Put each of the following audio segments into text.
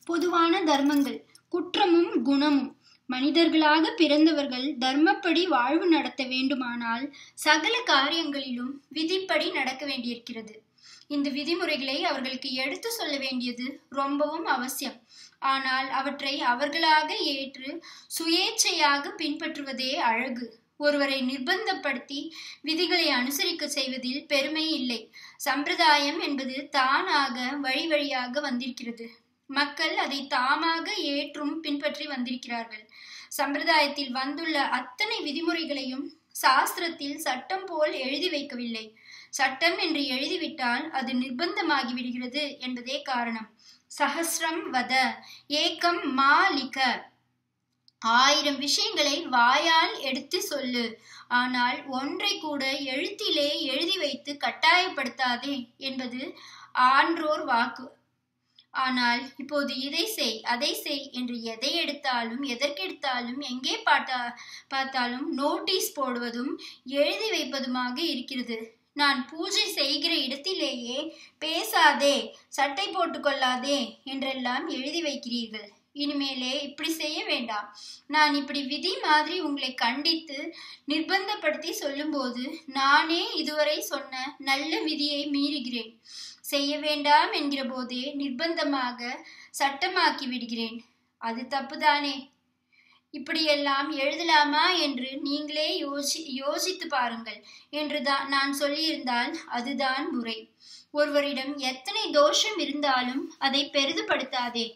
பொதுவான தர்மங்கள் குற்றமும் குணமும் மனிதர்களாக பிறந்தவர்கள் தர்மப்படி வாழ்வு நடத்த வேண்டுமானால் சகல காரியங்களிலும் விதிப்படி நடக்க வேண்டியிருக்கிறது இந்த விதிமுறைகளை அவர்களுக்கு எடுத்து சொல்ல வேண்டியது ரொம்பவும் அவசியம் ஆனால் அவற்றை அவர்களாக ஏற்று சுயேச்சையாக பின்பற்றுவதே அழகு ஒருவரை நிர்பந்தப்படுத்தி விதிகளை அனுசரிக்க செய்வதில் பெருமை இல்லை சம்பிரதாயம் என்பது தானாக வழி வழியாக வந்திருக்கிறது மக்கள் அதை தாமாக ஏற்றும் பின்பற்றி வந்திருக்கிறார்கள் சம்பிரதாயத்தில் வந்துள்ள அத்தனை விதிமுறைகளையும் சாஸ்திரத்தில் சட்டம் போல் எழுதி வைக்கவில்லை சட்டம் என்று எழுதிவிட்டால் அது நிர்பந்தமாகி விடுகிறது என்பதே காரணம் சஹசிரம் வத ஏக்கம் மாலிக ஆயிரம் விஷயங்களை வாயால் எடுத்து சொல்லு ஆனால் ஒன்றை கூட எழுத்திலே எழுதி வைத்து கட்டாயப்படுத்தாதே என்பது ஆன்றோர் வாக்கு ஆனால் இப்போது இதை செய் அதை செய் என்று எதை எடுத்தாலும் எதற்கெடுத்தாலும் எங்கே பார்த்தா பார்த்தாலும் நோட்டீஸ் போடுவதும் எழுதி வைப்பதுமாக இருக்கிறது நான் பூஜை செய்கிற இடத்திலேயே பேசாதே சட்டை போட்டுக்கொள்ளாதே என்றெல்லாம் எழுதி வைக்கிறீர்கள் இனிமேலே இப்படி செய்ய வேண்டாம் நான் இப்படி விதி மாதிரி உங்களை கண்டித்து நிர்பந்தப்படுத்தி சொல்லும்போது நானே இதுவரை சொன்ன நல்ல விதியை மீறுகிறேன் செய்ய வேண்டாம் என்கிற போதே நிர்பந்தமாக சட்டமாக்கி விடுகிறேன் அது தப்புதானே இப்படியெல்லாம் எழுதலாமா என்று நீங்களே யோசி யோசித்து பாருங்கள் என்று தான் நான் சொல்லியிருந்தால் அதுதான் முறை ஒருவரிடம் எத்தனை தோஷம் இருந்தாலும் அதை பெரிதுபடுத்தாதே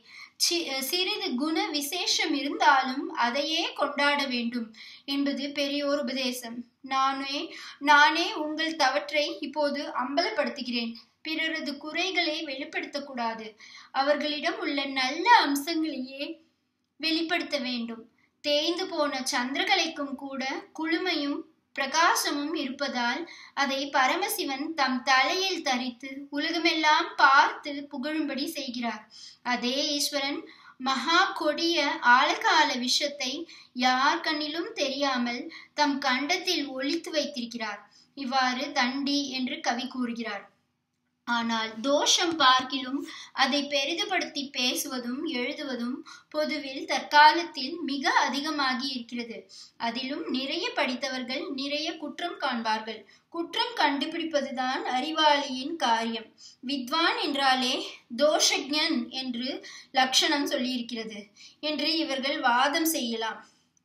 சிறிது குண விசேஷம் இருந்தாலும் அதையே கொண்டாட வேண்டும் என்பது பெரியோர் உபதேசம் நானே நானே உங்கள் தவற்றை இப்போது அம்பலப்படுத்துகிறேன் பிறரது குறைகளை வெளிப்படுத்தக்கூடாது அவர்களிடம் உள்ள நல்ல அம்சங்களையே வெளிப்படுத்த வேண்டும் தேய்ந்து போன சந்திரகலைக்கும் கூட குளுமையும் பிரகாசமும் இருப்பதால் அதை பரமசிவன் தம் தலையில் தரித்து உலகமெல்லாம் பார்த்து புகழும்படி செய்கிறார் அதே ஈஸ்வரன் மகா கொடிய ஆழகால விஷத்தை யார் கண்ணிலும் தெரியாமல் தம் கண்டத்தில் ஒழித்து வைத்திருக்கிறார் இவ்வாறு தண்டி என்று கவி கூறுகிறார் ஆனால் தோஷம் பார்க்கிலும் அதை பெரிதுபடுத்தி பேசுவதும் எழுதுவதும் பொதுவில் தற்காலத்தில் மிக அதிகமாகி இருக்கிறது அதிலும் நிறைய படித்தவர்கள் நிறைய குற்றம் காண்பார்கள் குற்றம் கண்டுபிடிப்பதுதான் அறிவாளியின் காரியம் வித்வான் என்றாலே தோஷஜன் என்று லட்சணம் சொல்லியிருக்கிறது என்று இவர்கள் வாதம் செய்யலாம்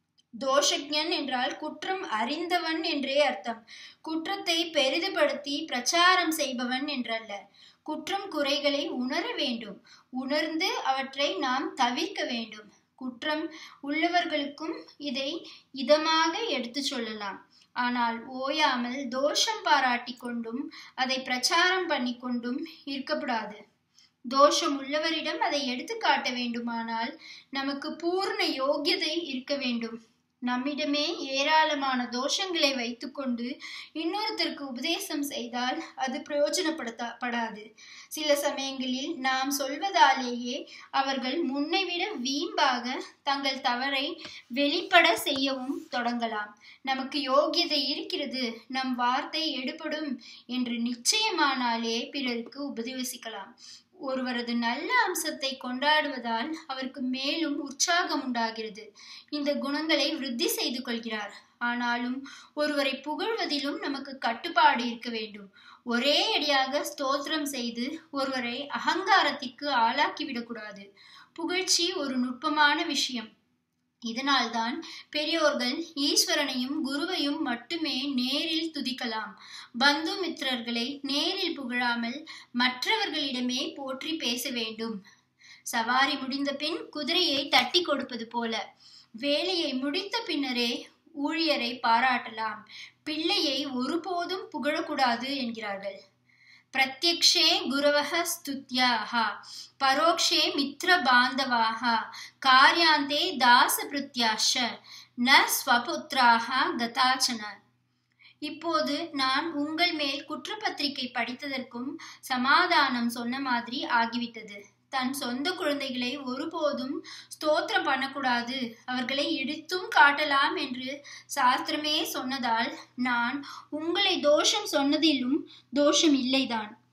தோஷஜன் என்றால் குற்றம் அறிந்தவன் என்றே அர்த்தம் குற்றத்தை பெரிதுபடுத்தி பிரச்சாரம் செய்பவன் என்றல்ல குற்றம் குறைகளை உணர வேண்டும் உணர்ந்து அவற்றை நாம் தவிர்க்க வேண்டும் குற்றம் உள்ளவர்களுக்கும் இதை இதமாக எடுத்து சொல்லலாம் ஆனால் ஓயாமல் தோஷம் பாராட்டி கொண்டும் அதை பிரச்சாரம் பண்ணி கொண்டும் இருக்கக்கூடாது தோஷம் உள்ளவரிடம் அதை எடுத்து காட்ட வேண்டுமானால் நமக்கு பூர்ண யோகியதை இருக்க வேண்டும் நம்மிடமே ஏராளமான தோஷங்களை வைத்துக்கொண்டு இன்னொருத்தருக்கு உபதேசம் செய்தால் அது பிரயோஜனப்படுத்தப்படாது சில சமயங்களில் நாம் சொல்வதாலேயே அவர்கள் முன்னைவிட வீம்பாக தங்கள் தவறை வெளிப்பட செய்யவும் தொடங்கலாம் நமக்கு யோகியதை இருக்கிறது நம் வார்த்தை எடுபடும் என்று நிச்சயமானாலே பிறருக்கு உபதேசிக்கலாம் ஒருவரது நல்ல அம்சத்தை கொண்டாடுவதால் அவருக்கு மேலும் உற்சாகம் உண்டாகிறது இந்த குணங்களை விருத்தி செய்து கொள்கிறார் ஆனாலும் ஒருவரை புகழ்வதிலும் நமக்கு கட்டுப்பாடு இருக்க வேண்டும் ஒரே அடியாக ஸ்தோத்திரம் செய்து ஒருவரை அகங்காரத்திற்கு ஆளாக்கிவிடக்கூடாது புகழ்ச்சி ஒரு நுட்பமான விஷயம் இதனால்தான் பெரியோர்கள் ஈஸ்வரனையும் குருவையும் மட்டுமே நேரில் துதிக்கலாம் பந்து மித்திரர்களை நேரில் புகழாமல் மற்றவர்களிடமே போற்றி பேச வேண்டும் சவாரி முடிந்த பின் குதிரையை தட்டி கொடுப்பது போல வேலையை முடித்த பின்னரே ஊழியரை பாராட்டலாம் பிள்ளையை ஒருபோதும் புகழக்கூடாது என்கிறார்கள் பிரத்யக்ஷே குரவः स्तुत्याः பரோக்ஷே மித்ர பாந்தவாக காரியாந்தே தாசபிருத்யாஷ ந ஸ்வபுத்ராக கதாச்சன இப்போது நான் உங்கள் மேல் குற்றப்பத்திரிகை படித்ததற்கும் சமாதானம் சொன்ன மாதிரி ஆகிவிட்டது தன் சொந்த குழந்தைகளை ஒருபோதும் ஸ்தோத்திரம் பண்ணக்கூடாது அவர்களை இடித்தும் காட்டலாம் என்று சாஸ்திரமே சொன்னதால் நான் உங்களை தோஷம் சொன்னதிலும் தோஷம் இல்லைதான்